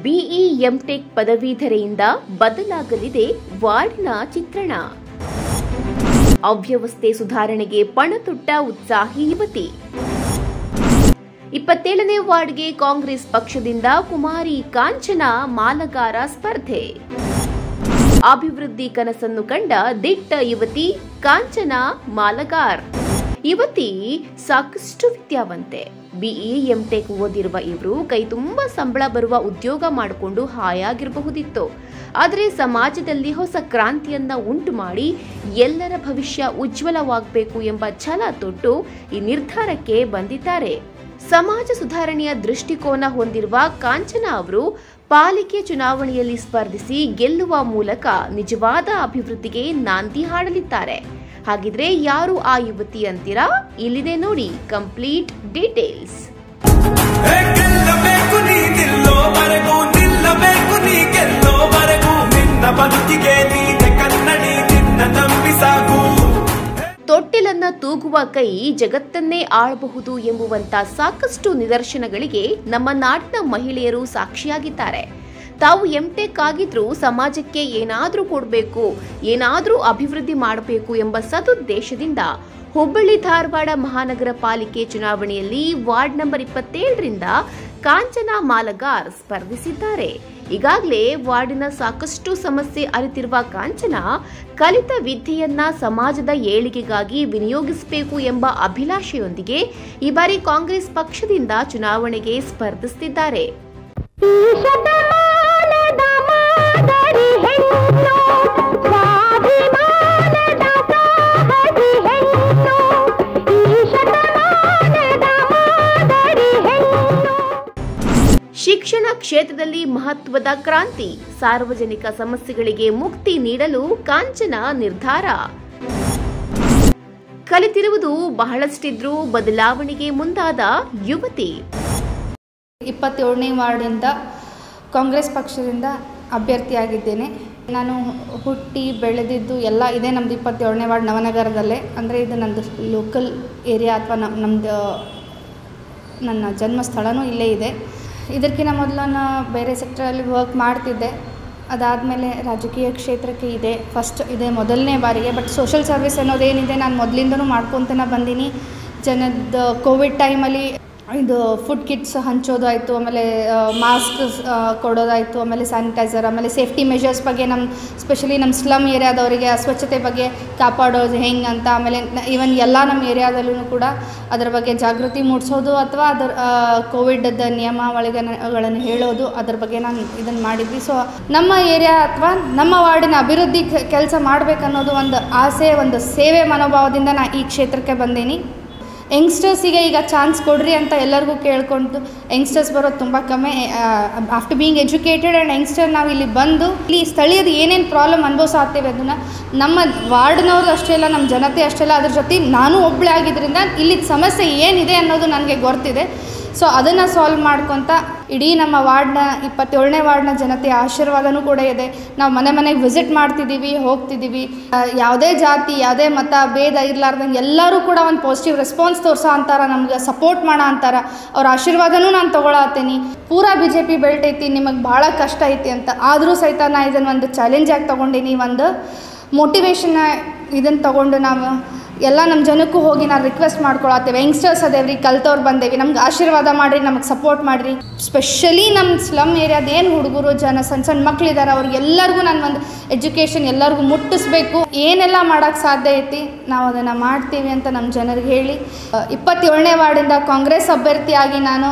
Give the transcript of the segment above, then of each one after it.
BE MTech ಪದವೀಧರೆಯಿಂದ ಬದಲಾಗಲಿದೆ ವಾರ್ಡ್ನ ಚಿತ್ರಣ ಅವ್ಯವಸ್ಥೆ ಸುಧಾರಣೆಗೆ ಪಣತೊಟ್ಟ ಉತ್ಸಾಹಿ ಯುವತಿ ಇಪ್ಪತ್ತೇಳನೇ ವಾರ್ಡ್ಗೆ ಕಾಂಗ್ರೆಸ್ ಪಕ್ಷದಿಂದ ಕುಮಾರಿ ಕಾಂಚನ ಮಾಲಗಾರ ಸ್ಪರ್ಧೆ ಅಭಿವೃದ್ಧಿ ಕನಸನ್ನು ಕಂಡ ದಿಟ್ಟ ಯುವತಿ ಕಾಂಚನ ಮಾಲಗಾರ್ ಯುವತಿ ಸಾಕಷ್ಟು ವಿದ್ಯಾವಂತೆ ಬಿಇ ಎಂಟೆಕ್ ಓದಿರುವ ಇವರು ಕೈ ತುಂಬಾ ಸಂಬಳ ಬರುವ ಉದ್ಯೋಗ ಮಾಡಿಕೊಂಡು ಹಾಯಾಗಿರಬಹುದಿತ್ತು ಆದರೆ ಸಮಾಜದಲ್ಲಿ ಹೊಸ ಕ್ರಾಂತಿಯನ್ನ ಉಂಟು ಮಾಡಿ ಎಲ್ಲರ ಭವಿಷ್ಯ ಉಜ್ವಲವಾಗಬೇಕು ಎಂಬ ಛಲ ತೊಟ್ಟು ಈ ನಿರ್ಧಾರಕ್ಕೆ ಬಂದಿದ್ದಾರೆ ಸಮಾಜ ಸುಧಾರಣೆಯ ದೃಷ್ಟಿಕೋನ ಹೊಂದಿರುವ ಕಾಂಚನ ಅವರು ಪಾಲಿಕೆ ಚುನಾವಣೆಯಲ್ಲಿ ಸ್ಪರ್ಧಿಸಿ ಗೆಲ್ಲುವ ಮೂಲಕ ನಿಜವಾದ ಅಭಿವೃದ್ಧಿಗೆ ನಾಂದಿ ಹಾಡಲಿದ್ದಾರೆ ಹಾಗಿದ್ರೆ ಯಾರು ಆ ಯುವತಿ ಅಂತೀರಾ ಇಲ್ಲಿದೆ ನೋಡಿ ಕಂಪ್ಲೀಟ್ ಡೀಟೇಲ್ಸ್ ಹೇ ಗೆಲ್ಲಬೇಕು ನೀ ನಿಲ್ಲೋವರೆಗೂ ನಿಲ್ಲಬೇಕು ನೀ ಗೆಲ್ಲೋವರೆಗೂ ನಿನ್ನ ಬದುಕಿಗೆ ನೀನೆ ಕನ್ನಡಿ ನಿನ್ನ ನಂಬಿ ಸಾಗು ತೊಟ್ಟಿಲನ್ನ ತೂಗುವ ಕೈ ಜಗತ್ತನ್ನೇ ಆಳಬಹುದು ಎಂಬುವಂತ ಸಾಕಷ್ಟು ನಿದರ್ಶನಗಳಿಗೆ ನಮ್ಮ ನಾಡಿನ ಮಹಿಳೆಯರು ಸಾಕ್ಷಿಯಾಗಿದ್ದಾರೆ ತಾವು ಎಂಟೆಕ್ ಆಗಿದ್ರೂ ಸಮಾಜಕ್ಕೆ ಏನಾದ್ರೂ ಕೊಡಬೇಕು ಏನಾದ್ರೂ ಅಭಿವೃದ್ಧಿ ಮಾಡಬೇಕು ಎಂಬ ಸದುದ್ದೇಶದಿಂದ ಹುಬ್ಬಳ್ಳಿ ಧಾರವಾಡ ಮಹಾನಗರ ಪಾಲಿಕೆ ಚುನಾವಣೆಯಲ್ಲಿ ವಾರ್ಡ್ ನಂಬರ್ ಇಪ್ಪತ್ತೇಳರಿಂದ ಕಾಂಚನ ಮಾಲಗಾರ್ ಸ್ಪರ್ಧಿಸಿದ್ದಾರೆ ಈಗಾಗಲೇ ವಾರ್ಡಿನ ಸಾಕಷ್ಟು ಸಮಸ್ಯೆ ಅರಿತಿರುವ ಕಾಂಚನ ಕಲಿತ ವಿದ್ಯೆಯನ್ನ ಸಮಾಜದ ಏಳಿಗೆಗಾಗಿ ವಿನಿಯೋಗಿಸಬೇಕು ಎಂಬ ಅಭಿಲಾಷೆಯೊಂದಿಗೆ ಈ ಬಾರಿ ಕಾಂಗ್ರೆಸ್ ಪಕ್ಷದಿಂದ ಚುನಾವಣೆಗೆ ಸ್ಪರ್ಧಿಸುತ್ತಿದ್ದಾರೆ ಈ ಶತಮಾನದ ಮಾದರಿ ಹೆಣ್ಣು ಸ್ವಾಭಿಮಾನದ ಸಾಹಸಿ ಹೆಣ್ಣು ಈ ಶತಮಾನದ ಮಾದರಿ ಹೆಣ್ಣು ಶಿಕ್ಷಣ ಕ್ಷೇತ್ರದಲ್ಲಿ ಮಹತ್ವದ ಕ್ರಾಂತಿ ಸಾರ್ವಜನಿಕ ಸಮಸ್ಯೆಗಳಿಗೆ ಮುಕ್ತಿ ನೀಡಲು ಕಾಂಚನ ನಿರ್ಧಾರ ಕಲಿತಿರುವುದು ಬಹಳಷ್ಟಿದ್ರೂ ಬದಲಾವಣೆಗೆ ಮುಂದಾದ ಯುವತಿ ಇಪ್ಪತ್ತೇಳನೇ ವಾರ್ಡಿಂದ ಕಾಂಗ್ರೆಸ್ ಪಕ್ಷದಿಂದ ಅಭ್ಯರ್ಥಿಯಾಗಿದ್ದೇನೆ ನಾನು ಹುಟ್ಟಿ ಬೆಳೆದಿದ್ದು ಎಲ್ಲ ಇದೇ ನಮ್ಮದು ಇಪ್ಪತ್ತೇಳನೇ ವಾರ್ಡ್ ನವನಗರದಲ್ಲೇ ಅಂದರೆ ಇದು ನಂದು ಲೋಕಲ್ ಏರಿಯಾ ಅಥವಾ ನಮ್ಮ ನಮ್ಮದು ನನ್ನ ಜನ್ಮಸ್ಥಳನೂ ಇಲ್ಲೇ ಇದೆ ಇದಕ್ಕಿಂತ ಮೊದಲು ನಾನು ಬೇರೆ ಸೆಕ್ಟರಲ್ಲಿ ವರ್ಕ್ ಮಾಡ್ತಿದ್ದೆ ಅದಾದಮೇಲೆ ರಾಜಕೀಯ ಕ್ಷೇತ್ರಕ್ಕೆ ಇದೆ ಫಸ್ಟ್ ಇದೆ ಮೊದಲನೇ ಬಾರಿಗೆ ಬಟ್ ಸೋಷಲ್ ಸರ್ವಿಸ್ ಅನ್ನೋದೇನಿದೆ ನಾನು ಮೊದಲಿಂದನೂ ಮಾಡ್ಕೊತನೇ ಬಂದೀನಿ ಜನದ ಕೋವಿಡ್ ಟೈಮಲ್ಲಿ ಇದು ಫುಡ್ ಕಿಟ್ಸ್ ಹಂಚೋದು ಆಯಿತು ಆಮೇಲೆ ಮಾಸ್ಕ್ ಕೊಡೋದಾಯಿತು ಆಮೇಲೆ ಸ್ಯಾನಿಟೈಸರ್ ಆಮೇಲೆ ಸೇಫ್ಟಿ ಮೆಷರ್ಸ್ ಬಗ್ಗೆ ನಮ್ಮ ಸ್ಪೆಷಲಿ ನಮ್ಮ ಸ್ಲಮ್ ಏರಿಯಾದವರಿಗೆ ಸ್ವಚ್ಛತೆ ಬಗ್ಗೆ ಕಾಪಾಡೋದು ಹೆಂಗೆ ಅಂತ ಆಮೇಲೆ ಈವನ್ ಎಲ್ಲ ನಮ್ಮ ಏರಿಯಾದಲ್ಲೂ ಕೂಡ ಅದರ ಬಗ್ಗೆ ಜಾಗೃತಿ ಮೂಡಿಸೋದು ಅಥವಾ ಅದರ ಕೋವಿಡ್ದ ನಿಯಮಾವಳಿಗಳನ್ನು ಹೇಳೋದು ಅದ್ರ ಬಗ್ಗೆ ನಾನು ಇದನ್ನು ಮಾಡಿದ್ವಿ ಸೊ ನಮ್ಮ ಏರಿಯಾ ಅಥವಾ ನಮ್ಮ ವಾರ್ಡಿನ ಅಭಿವೃದ್ಧಿ ಕೆಲಸ ಮಾಡಬೇಕನ್ನೋದು ಒಂದು ಆಸೆ ಒಂದು ಸೇವೆ ಮನೋಭಾವದಿಂದ ನಾನು ಈ ಕ್ಷೇತ್ರಕ್ಕೆ ಬಂದೀನಿ ಯಂಗ್ಸ್ಟರ್ಸಿಗೆ ಈಗ ಚಾನ್ಸ್ ಕೊಡ್ರಿ ಅಂತ ಎಲ್ಲರಿಗೂ ಕೇಳ್ಕೊಂಡು ಯಂಗ್ಸ್ಟರ್ಸ್ ಬರೋದು ತುಂಬ ಕಮ್ಮಿ after being educated and youngster ನಾವು ಇಲ್ಲಿ ಬಂದು ಇಲ್ಲಿ ಸ್ಥಳೀಯದ ಏನೇನು ಪ್ರಾಬ್ಲಮ್ ಅನುಭವಿಸಾಗ್ತೇವೆ ಅದನ್ನು ನಮ್ಮ ವಾರ್ಡ್ನವ್ರದ್ದು ಅಷ್ಟೇ ಇಲ್ಲ ನಮ್ಮ ಜನತೆ ಅಷ್ಟೇ ಇಲ್ಲ ಅದ್ರ ಜೊತೆ ನಾನು ಒಬ್ಬಳೇ ಆಗಿದ್ದರಿಂದ ಇಲ್ಲಿ ಸಮಸ್ಯೆ ಏನಿದೆ ಅನ್ನೋದು ನನಗೆ ಗೊತ್ತಿದೆ ಸೊ ಅದನ್ನು ಸಾಲ್ವ್ ಮಾಡ್ಕೊತ ಇಡೀ ನಮ್ಮ ವಾರ್ಡ್ನ ಇಪ್ಪತ್ತೇಳನೇ ವಾರ್ಡ್ನ ಜನತೆಯ ಆಶೀರ್ವಾದನೂ ಕೂಡ ಇದೆ ನಾವು ಮನೆ ಮನೆಗೆ ವಿಸಿಟ್ ಮಾಡ್ತಿದ್ದೀವಿ ಹೋಗ್ತಿದ್ದೀವಿ ಆ, ಯಾವುದೇ ಜಾತಿ ಯಾವುದೇ ಮತ ಭೇದ ಇರ್ಲಾರ್ದಂಗೆ ಎಲ್ಲರೂ ಕೂಡ ಒಂದು ಪಾಸಿಟಿವ್ ರೆಸ್ಪಾನ್ಸ್ ತೋರ್ಸೋ ಅಂತಾರ ನಮ್ಗೆ ಸಪೋರ್ಟ್ ಮಾಡೋ ಅಂತಾರ ಅವ್ರ ಆಶೀರ್ವಾದನೂ ನಾನು ತೊಗೊಳತ್ತೀನಿ ಪೂರಾ ಬಿ ಜೆ ಪಿ ಬೆಲ್ಟ್ ಐತಿ ನಿಮಗೆ ಭಾಳ ಕಷ್ಟ ಐತಿ ಅಂತ ಆದರೂ ಸಹಿತ ನಾ ಇದನ್ನು ಒಂದು ಚಾಲೆಂಜಾಗಿ ತೊಗೊಂಡಿನಿ ಒಂದು ಮೋಟಿವೇಶನ್ನ ಇದನ್ನು ತೊಗೊಂಡು ನಾವು ಎಲ್ಲ ನಮ್ಮ ಜನಕ್ಕೂ ಹೋಗಿ ನಾನು ರಿಕ್ವೆಸ್ಟ್ ಮಾಡ್ಕೊಳತ್ತೇವೆ ಯಂಗ್ಸ್ಟರ್ಸ್ ಅದೇವ್ರಿ ಕಲ್ತವ್ರು ಬಂದೇವಿ ನಮ್ಗೆ ಆಶೀರ್ವಾದ ಮಾಡಿರಿ ನಮಗೆ ಸಪೋರ್ಟ್ ಮಾಡಿರಿ ಸ್ಪೆಷಲಿ ನಮ್ಮ ಸ್ಲಮ್ ಏರಿಯಾದ ಏನು ಹುಡುಗರು ಜನ ಸಣ್ಣ ಸಣ್ಣ ಮಕ್ಳಿದ್ದಾರೆ ಅವ್ರಿಗೆಲ್ಲರಿಗೂ ನಾನು ಒಂದು ಎಜುಕೇಷನ್ ಎಲ್ಲರಿಗೂ ಮುಟ್ಟಿಸ್ಬೇಕು ಏನೆಲ್ಲ ಮಾಡೋಕ್ಕೆ ಸಾಧ್ಯ ಐತಿ ನಾವು ಅದನ್ನು ಮಾಡ್ತೀವಿ ಅಂತ ನಮ್ಮ ಜನರಿಗೆ ಹೇಳಿ ಇಪ್ಪತ್ತೇಳನೇ ವಾರ್ಡಿಂದ ಕಾಂಗ್ರೆಸ್ ಅಭ್ಯರ್ಥಿಯಾಗಿ ನಾನು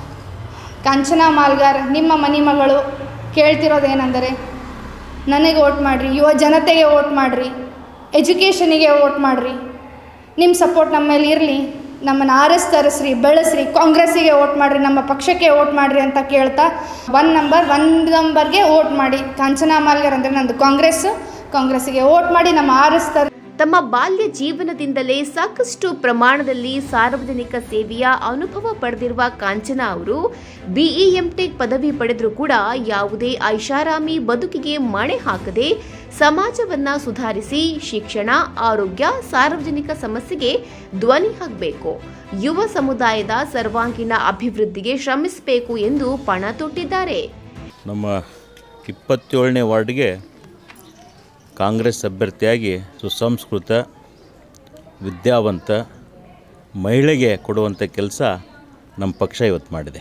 ಕಾಂಚನ ಮಾಲ್ಗಾರ್ ನಿಮ್ಮ ಮನಿ ಮಗಳು ಕೇಳ್ತಿರೋದೇನೆಂದರೆ ನನಗೆ ಓಟ್ ಮಾಡಿರಿ ಯುವ ಜನತೆಗೆ ಓಟ್ ಮಾಡಿರಿ ಎಜುಕೇಷನಿಗೆ ಓಟ್ ಮಾಡಿರಿ ನಿಮ್ಮ ಸಪೋರ್ಟ್ ನಮ್ಮ ಮೇಲೆ ಇರಲಿ ನಮ್ಮನ್ನು ಆರಿಸ್ ತರಿಸ್ರಿ ಬೆಳೆಸ್ರಿ ಕಾಂಗ್ರೆಸ್ಸಿಗೆ ಓಟ್ ಮಾಡಿರಿ ನಮ್ಮ ಪಕ್ಷಕ್ಕೆ ಓಟ್ ಮಾಡಿರಿ ಅಂತ ಕೇಳ್ತಾ ಒನ್ ನಂಬರ್ ಒನ್ ನಂಬರ್ಗೆ ಓಟ್ ಮಾಡಿ ಕಾಂಚನ ಮಾಲ್ಗರ್ ಅಂದರೆ ನಂದು ಕಾಂಗ್ರೆಸ್ಸು ಕಾಂಗ್ರೆಸ್ಸಿಗೆ ಓಟ್ ಮಾಡಿ ನಮ್ಮ ಆರಿಸ್ ತರ್ ತಮ್ಮ ಬಾಲ್ಯ ಜೀವನದಿಂದಲೇ ಸಾಕಷ್ಟು ಪ್ರಮಾಣದಲ್ಲಿ ಸಾರ್ವಜನಿಕ ಸೇವೆಯ ಅನುಭವ ಪಡೆದಿರುವ ಕಾಂಚನ ಅವರು ಬಿಇಎಂಟೆಕ್ ಪದವಿ ಪಡೆದರೂ ಕೂಡ ಯಾವುದೇ ಐಷಾರಾಮಿ ಬದುಕಿಗೆ ಮಣೆ ಹಾಕದೆ ಸಮಾಜವನ್ನ ಸುಧಾರಿಸಿ ಶಿಕ್ಷಣ ಆರೋಗ್ಯ ಸಾರ್ವಜನಿಕ ಸಮಸ್ಯೆಗೆ ಧ್ವನಿ ಹಾಕಬೇಕು ಯುವ ಸಮುದಾಯದ ಸರ್ವಾಂಗೀಣ ಅಭಿವೃದ್ಧಿಗೆ ಶ್ರಮಿಸಬೇಕು ಎಂದು ಪಣ ತೊಟ್ಟಿದ್ದಾರೆ ನಮ್ಮ ಇಪ್ಪತ್ತೇಳನೇ ವಾರ್ಡ್ಗೆ ಕಾಂಗ್ರೆಸ್ ಅಭ್ಯರ್ಥಿಯಾಗಿ ಸುಸಂಸ್ಕೃತ ವಿದ್ಯಾವಂತ ಮಹಿಳೆಗೆ ಕೊಡುವಂಥ ಕೆಲಸ ನಮ್ಮ ಪಕ್ಷ ಇವತ್ತು ಮಾಡಿದೆ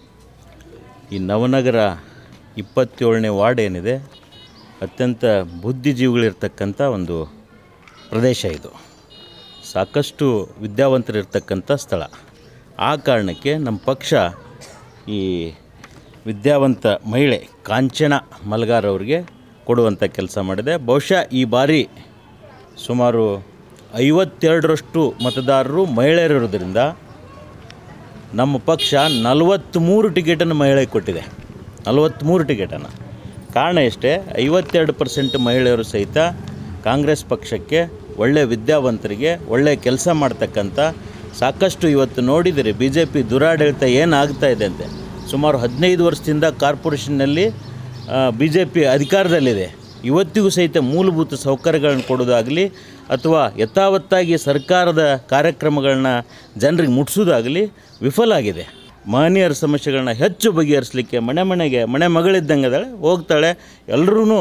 ಈ ನವನಗರ ಇಪ್ಪತ್ತೇಳನೇ ವಾರ್ಡ್ ಏನಿದೆ ಅತ್ಯಂತ ಬುದ್ಧಿಜೀವಿಗಳಿರ್ತಕ್ಕಂಥ ಒಂದು ಪ್ರದೇಶ ಇದು ಸಾಕಷ್ಟು ವಿದ್ಯಾವಂತರಿರ್ತಕ್ಕಂಥ ಸ್ಥಳ ಆ ಕಾರಣಕ್ಕೆ ನಮ್ಮ ಪಕ್ಷ ಈ ವಿದ್ಯಾವಂತ ಮಹಿಳೆ ಕಾಂಚನ ಮಲ್ಗಾರ್ ಅವ್ರಿಗೆ ಕೊಡುವಂಥ ಕೆಲಸ ಮಾಡಿದೆ ಬಹುಶಃ ಈ ಬಾರಿ ಸುಮಾರು ಐವತ್ತೆರಡರಷ್ಟು ಮತದಾರರು ಮಹಿಳೆಯರಿರೋದ್ರಿಂದ ನಮ್ಮ ಪಕ್ಷ ನಲವತ್ತ್ಮೂರು ಟಿಕೆಟನ್ನು ಮಹಿಳೆಗೆ ಕೊಟ್ಟಿದೆ ನಲವತ್ತ್ಮೂರು ಟಿಕೆಟನ್ನು ಕಾರಣ ಎಷ್ಟೇ ಐವತ್ತೆರಡು ಪರ್ಸೆಂಟ್ ಮಹಿಳೆಯರು ಸಹಿತ ಕಾಂಗ್ರೆಸ್ ಪಕ್ಷಕ್ಕೆ ಒಳ್ಳೆ ವಿದ್ಯಾವಂತರಿಗೆ ಒಳ್ಳೆ ಕೆಲಸ ಮಾಡ್ತಕ್ಕಂಥ ಸಾಕಷ್ಟು ಇವತ್ತು ನೋಡಿದರೆ ಬಿ ಜೆ ಪಿ ದುರಾಡಳಿತ ಏನಾಗ್ತಾ ಇದೆ ಅಂತೆ ಸುಮಾರು ಹದಿನೈದು ವರ್ಷದಿಂದ ಕಾರ್ಪೊರೇಷನ್ನಲ್ಲಿ ಬಿ ಜೆ ಪಿ ಅಧಿಕಾರದಲ್ಲಿದೆ ಇವತ್ತಿಗೂ ಸಹಿತ ಮೂಲಭೂತ ಸೌಕರ್ಯಗಳನ್ನು ಕೊಡೋದಾಗಲಿ ಅಥವಾ ಯಥಾವತ್ತಾಗಿ ಸರ್ಕಾರದ ಕಾರ್ಯಕ್ರಮಗಳನ್ನ ಜನರಿಗೆ ಮುಟ್ಟಿಸೋದಾಗಲಿ ವಿಫಲ ಆಗಿದೆ ಮಹನೀಯರ ಸಮಸ್ಯೆಗಳನ್ನ ಹೆಚ್ಚು ಬಗೆಹರಿಸಲಿಕ್ಕೆ ಮನೆ ಮನೆಗೆ ಮನೆ ಮಗಳಿದ್ದಂಗೆ ಅದಾಳೆ ಹೋಗ್ತಾಳೆ ಎಲ್ಲರೂ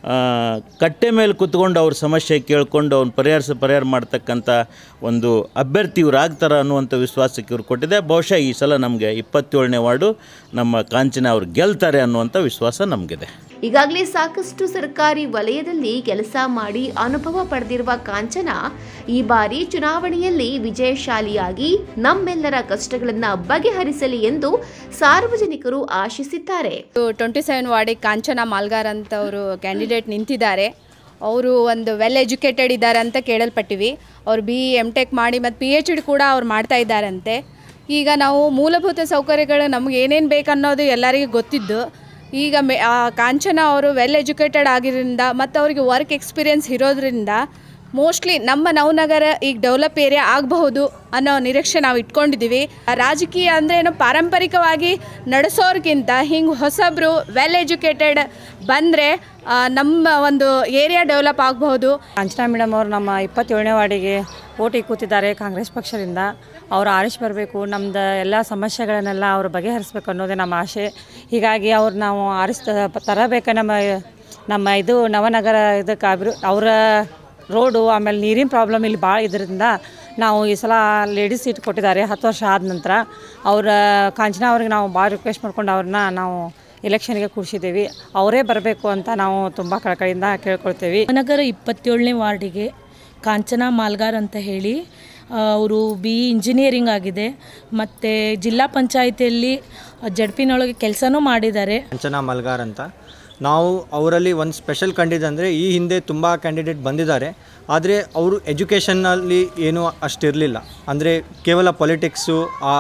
ಕಟ್ಟೆ ಮೇಲೆ ಕೂತ್ಕೊಂಡು ಅವ್ರ ಸಮಸ್ಯೆ ಕೇಳ್ಕೊಂಡು ಅವ್ನ ಪರಿಹರಿಸ ಪರಿಹಾರ ಮಾಡ್ತಕ್ಕಂಥ ಒಂದು ಅಭ್ಯರ್ಥಿ ಇವ್ರು ಆಗ್ತಾರ ಅನ್ನುವಂಥ ವಿಶ್ವಾಸಕ್ಕೆ ಇವ್ರು ಕೊಟ್ಟಿದೆ ಬಹುಶಃ ಈ ಸಲ ನಮಗೆ ಇಪ್ಪತ್ತೇಳನೇ ವಾರ್ಡು ನಮ್ಮ ಕಾಂಚನ ಅವ್ರು ಗೆಲ್ತಾರೆ ಅನ್ನುವಂಥ ವಿಶ್ವಾಸ ನಮಗಿದೆ ಈಗಾಗಲೇ ಸಾಕಷ್ಟು ಸರ್ಕಾರಿ ವಲಯದಲ್ಲಿ ಕೆಲಸ ಮಾಡಿ ಅನುಭವ ಪಡೆದಿರುವ ಕಾಂಚನ ಈ ಬಾರಿ ಚುನಾವಣೆಯಲ್ಲಿ ವಿಜಯಶಾಲಿಯಾಗಿ ನಮ್ಮೆಲ್ಲರ ಕಷ್ಟಗಳನ್ನ ಬಗೆಹರಿಸಲಿ ಎಂದು ಸಾರ್ವಜನಿಕರು ಆಶಿಸಿದ್ದಾರೆ ಟ್ವೆಂಟಿ ಸೆವೆನ್ ವಾರ್ಡಿಗೆ ಕಾಂಚನ ಮಾಲ್ಗಾರ್ ಅಂತವರು ಕ್ಯಾಂಡಿಡೇಟ್ ನಿಂತಿದ್ದಾರೆ ಅವರು ಒಂದು ವೆಲ್ ಎಜುಕೇಟೆಡ್ ಇದ್ದಾರೆ ಅಂತ ಕೇಳಲ್ಪಟ್ಟಿವಿ ಅವ್ರು ಬಿ ಎಮ್ ಟೆಕ್ ಮಾಡಿ ಮತ್ತು ಪಿ ಎಚ್ ಡಿ ಕೂಡ ಅವ್ರು ಮಾಡ್ತಾ ಇದ್ದಾರಂತೆ ಈಗ ನಾವು ಮೂಲಭೂತ ಸೌಕರ್ಯಗಳು ನಮ್ಗೆ ಏನೇನು ಬೇಕನ್ನೋದು ಎಲ್ಲರಿಗೂ ಗೊತ್ತಿದ್ದು ಈಗ ಮೆ ಆ ಕಾಂಚನ ಅವರು ವೆಲ್ ಎಜುಕೇಟೆಡ್ ಆಗಿರೋದ್ರಿಂದ ಮತ್ತು ಅವರಿಗೆ ವರ್ಕ್ ಎಕ್ಸ್ಪೀರಿಯನ್ಸ್ ಇರೋದ್ರಿಂದ ಮೋಸ್ಟ್ಲಿ ನಮ್ಮ ನವನಗರ ಈಗ ಡೆವಲಪ್ ಏರಿಯಾ ಆಗಬಹುದು ಅನ್ನೋ ನಿರೀಕ್ಷೆ ನಾವು ಇಟ್ಕೊಂಡಿದ್ದೀವಿ ರಾಜಕೀಯ ಅಂದರೆ ಏನು ಪಾರಂಪರಿಕವಾಗಿ ನಡೆಸೋರ್ಗಿಂತ ಹಿಂಗೆ ಹೊಸಬ್ರು ವೆಲ್ ಎಜುಕೇಟೆಡ್ ಬಂದರೆ ನಮ್ಮ ಒಂದು ಏರಿಯಾ ಡೆವಲಪ್ ಆಗಬಹುದು ಕಾಂಚನಾ ಮೇಡಮ್ ಅವರು ನಮ್ಮ ಇಪ್ಪತ್ತೇಳನೇ ವಾರ್ಡಿಗೆ ಓಟಿಗೆ ಕೂತಿದ್ದಾರೆ ಕಾಂಗ್ರೆಸ್ ಪಕ್ಷದಿಂದ ಅವರು ಆರಿಸಿ ಬರಬೇಕು ನಮ್ಮದು ಎಲ್ಲ ಸಮಸ್ಯೆಗಳನ್ನೆಲ್ಲ ಅವರು ಬಗೆಹರಿಸ್ಬೇಕು ಅನ್ನೋದೇ ನಮ್ಮ ಆಸೆ ಹೀಗಾಗಿ ಅವ್ರು ನಾವು ಆರಿಸ್ ತರಬೇಕು ನಮ್ಮ ನಮ್ಮ ಇದು ನವನಗರ ಇದಕ್ಕೆ ಅಭಿವೃ ಅವರ ರೋಡು ಆಮೇಲೆ ನೀರಿನ ಪ್ರಾಬ್ಲಮ್ ಇಲ್ಲಿ ಭಾಳ ಇದರಿಂದ ನಾವು ಈ ಸಲ ಲೇಡೀಸ್ ಸೀಟ್ ಕೊಟ್ಟಿದ್ದಾರೆ ಹತ್ತು ವರ್ಷ ಆದ ನಂತರ ಅವರ ಕಾಂಚನಾ ಅವ್ರಿಗೆ ನಾವು ಭಾಳ ರಿಕ್ವೆಸ್ಟ್ ಮಾಡ್ಕೊಂಡು ಅವ್ರನ್ನ ನಾವು ಎಲೆಕ್ಷನ್ಗೆ ಕೂರಿಸಿದ್ದೀವಿ ಅವರೇ ಬರಬೇಕು ಅಂತ ನಾವು ತುಂಬ ಕಳಕಳಿಯಿಂದ ಕೇಳ್ಕೊಳ್ತೇವೆ ನಗರ ಇಪ್ಪತ್ತೇಳನೇ ವಾರ್ಡಿಗೆ ಕಾಂಚನಾ ಮಾಲ್ಗಾರ್ ಅಂತ ಹೇಳಿ ಅವರು ಬಿ ಇಂಜಿನಿಯರಿಂಗ್ ಆಗಿದೆ ಮತ್ತು ಜಿಲ್ಲಾ ಪಂಚಾಯಿತಿಯಲ್ಲಿ ಜಡ್ಪಿನೊಳಗೆ ಕೆಲಸನೂ ಮಾಡಿದ್ದಾರೆ ಕಾಂಚನಾ ಮಲ್ಗಾರ್ ಅಂತ ನಾವು ಅವರಲ್ಲಿ ಒಂದು ಸ್ಪೆಷಲ್ ಕಂಡಿದ್ದು ಅಂದರೆ ಈ ಹಿಂದೆ ತುಂಬ ಕ್ಯಾಂಡಿಡೇಟ್ ಬಂದಿದ್ದಾರೆ ಆದರೆ ಅವರು ಎಜುಕೇಷನ್ನಲ್ಲಿ ಏನೂ ಅಷ್ಟಿರಲಿಲ್ಲ ಅಂದರೆ ಕೇವಲ ಪೊಲಿಟಿಕ್ಸು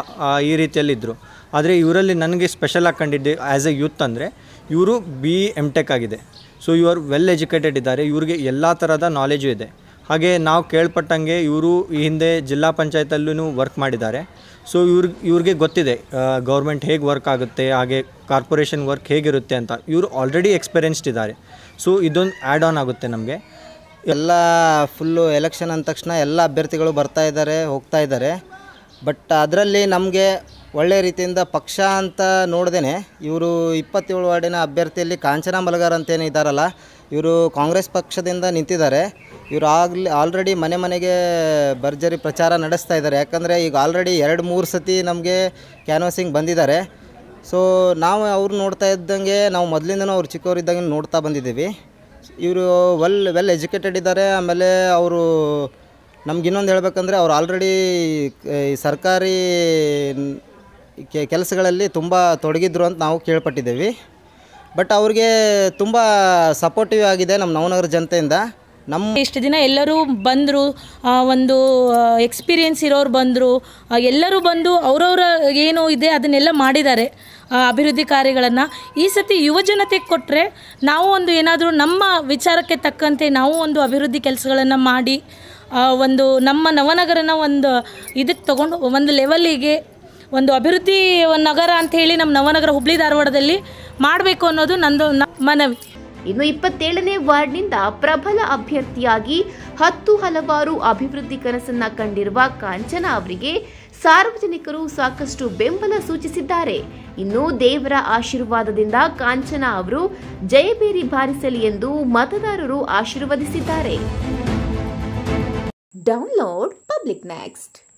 ಈ ರೀತಿಯಲ್ಲಿದ್ದರು ಆದರೆ ಇವರಲ್ಲಿ ನನಗೆ ಸ್ಪೆಷಲ್ ಆಗಿ ಕಂಡಿದ್ದೆ ಆ್ಯಸ್ ಎ ಯೂತ್ ಅಂದರೆ ಇವರು ಬಿ ಎಮ್ ಟೆಕ್ ಆಗಿದೆ ಸೊ ಇವರು ವೆಲ್ ಎಜುಕೇಟೆಡ್ ಇದ್ದಾರೆ ಇವ್ರಿಗೆ ಎಲ್ಲ ಥರದ ನಾಲೆಜು ಇದೆ ಹಾಗೆ ನಾವು ಕೇಳ್ಪಟ್ಟಂಗೆ ಇವರು ಈ ಹಿಂದೆ ಜಿಲ್ಲಾ ಪಂಚಾಯತಲ್ಲೂ ವರ್ಕ್ ಮಾಡಿದ್ದಾರೆ ಸೊ ಇವ್ರ ಇವ್ರಿಗೆ ಗೊತ್ತಿದೆ ಗೌರ್ಮೆಂಟ್ ಹೇಗೆ ವರ್ಕ್ ಆಗುತ್ತೆ ಹಾಗೆ ಕಾರ್ಪೊರೇಷನ್ ವರ್ಕ್ ಹೇಗಿರುತ್ತೆ ಅಂತ ಇವರು ಆಲ್ರೆಡಿ ಎಕ್ಸ್ಪೀರಿಯನ್ಸ್ಡ್ ಇದ್ದಾರೆ ಸೊ ಇದೊಂದು ಆ್ಯಡ್ ಆನ್ ಆಗುತ್ತೆ ನಮಗೆ ಎಲ್ಲ ಫುಲ್ಲು ಎಲೆಕ್ಷನ್ ಅಂದ ತಕ್ಷಣ ಎಲ್ಲ ಅಭ್ಯರ್ಥಿಗಳು ಬರ್ತಾ ಇದ್ದಾರೆ ಹೋಗ್ತಾ ಇದ್ದಾರೆ ಬಟ್ ಅದರಲ್ಲಿ ನಮಗೆ ಒಳ್ಳೆಯ ರೀತಿಯಿಂದ ಪಕ್ಷ ಅಂತ ನೋಡ್ದೇ ಇವರು ಇಪ್ಪತ್ತೇಳು ವಾರ್ಡಿನ ಅಭ್ಯರ್ಥಿಯಲ್ಲಿ ಕಾಂಚನ ಮಲಗಾರ್ ಅಂತೇನು ಇದ್ದಾರಲ್ಲ ಇವರು ಕಾಂಗ್ರೆಸ್ ಪಕ್ಷದಿಂದ ನಿಂತಿದ್ದಾರೆ ಇವರು ಆಗಲಿ ಆಲ್ರೆಡಿ ಮನೆ ಮನೆಗೆ ಭರ್ಜರಿ ಪ್ರಚಾರ ನಡೆಸ್ತಾ ಇದ್ದಾರೆ ಯಾಕಂದರೆ ಈಗ ಆಲ್ರೆಡಿ ಎರಡು ಮೂರು ಸತಿ ನಮಗೆ ಕ್ಯಾನ್ವಾಸಿಂಗ್ ಬಂದಿದ್ದಾರೆ ಸೊ ನಾವು ಅವ್ರು ನೋಡ್ತಾ ಇದ್ದಂಗೆ ನಾವು ಮೊದಲಿಂದನೂ ಅವ್ರು ಚಿಕ್ಕವರಿದ್ದಂಗೆ ನೋಡ್ತಾ ಬಂದಿದ್ದೀವಿ ಇವರು ವೆಲ್ ವೆಲ್ ಎಜುಕೇಟೆಡ್ ಇದ್ದಾರೆ ಆಮೇಲೆ ಅವರು ನಮ್ಗೆ ಇನ್ನೊಂದು ಹೇಳ್ಬೇಕಂದ್ರೆ ಅವ್ರು ಆಲ್ರೆಡಿ ಈ ಸರ್ಕಾರಿ ಕೆ- ಕೆಲಸಗಳಲ್ಲಿ ತುಂಬ ತೊಡಗಿದ್ರು ಅಂತ ನಾವು ಕೇಳ್ಪಟ್ಟಿದ್ದೀವಿ ಬಟ್ ಅವ್ರಿಗೆ ತುಂಬ ಸಪೋರ್ಟಿವ್ ಆಗಿದೆ ನಮ್ಮ ನವನಗರ ಜನತೆಯಿಂದ ನಮ್ಮ ಇಷ್ಟು ದಿನ ಎಲ್ಲರೂ ಬಂದರು ಒಂದು ಎಕ್ಸ್ಪೀರಿಯನ್ಸ್ ಇರೋರು ಬಂದರು ಎಲ್ಲರೂ ಬಂದು ಅವರವರ ಏನು ಇದೆ ಅದನ್ನೆಲ್ಲ ಮಾಡಿದ್ದಾರೆ ಆ, ಅಭಿವೃದ್ಧಿ ಕಾರ್ಯಗಳನ್ನು ಈ ಸತಿ ಯುವ ಜನತೆಗೆ ಕೊಟ್ಟರೆ ನಾವು ಒಂದು ಏನಾದರೂ ನಮ್ಮ ವಿಚಾರಕ್ಕೆ ತಕ್ಕಂತೆ ನಾವು ಒಂದು ಅಭಿವೃದ್ಧಿ ಕೆಲಸಗಳನ್ನು ಮಾಡಿ ಆ, ಒಂದು ನಮ್ಮ ನವನಗರನ ಒಂದು ಇದಕ್ಕೆ ತಗೊಂಡು ಒಂದು ಲೆವೆಲ್ಲಿಗೆ ಒಂದು ಅಭಿವೃದ್ಧಿ ನಗರ ಅಂತ ಹೇಳಿ ನಮ್ಮ ನವನಗರ ಹುಬ್ಳಿ ಧಾರವಾಡದಲ್ಲಿ ಮಾಡಬೇಕು ಅನ್ನೋದು ನಂದು ನ- ಮನವಿ ಇನ್ನು ಇಪ್ಪತ್ತೇಳನೇ ವಾರ್ಡ್ನಿಂದ ಪ್ರಬಲ ಅಭ್ಯರ್ಥಿಯಾಗಿ ಹತ್ತು ಹಲವಾರು ಅಭಿವೃದ್ಧಿ ಕನಸನ್ನ ಕಂಡಿರುವ ಕಾಂಚನ ಅವರಿಗೆ ಸಾರ್ವಜನಿಕರು ಸಾಕಷ್ಟು ಬೆಂಬಲ ಸೂಚಿಸಿದ್ದಾರೆ ಇನ್ನು ದೇವರ ಆಶೀರ್ವಾದದಿಂದ ಕಾಂಚನ ಅವರು ಜಯಬೇರಿ ಬಾರಿಸಲಿ ಎಂದು ಮತದಾರರು ಆಶೀರ್ವದಿಸಿದ್ದಾರೆ ಡೌನ್ಲೋಡ್ ಪಬ್ಲಿಕ್ ನೆಕ್ಸ್ಟ್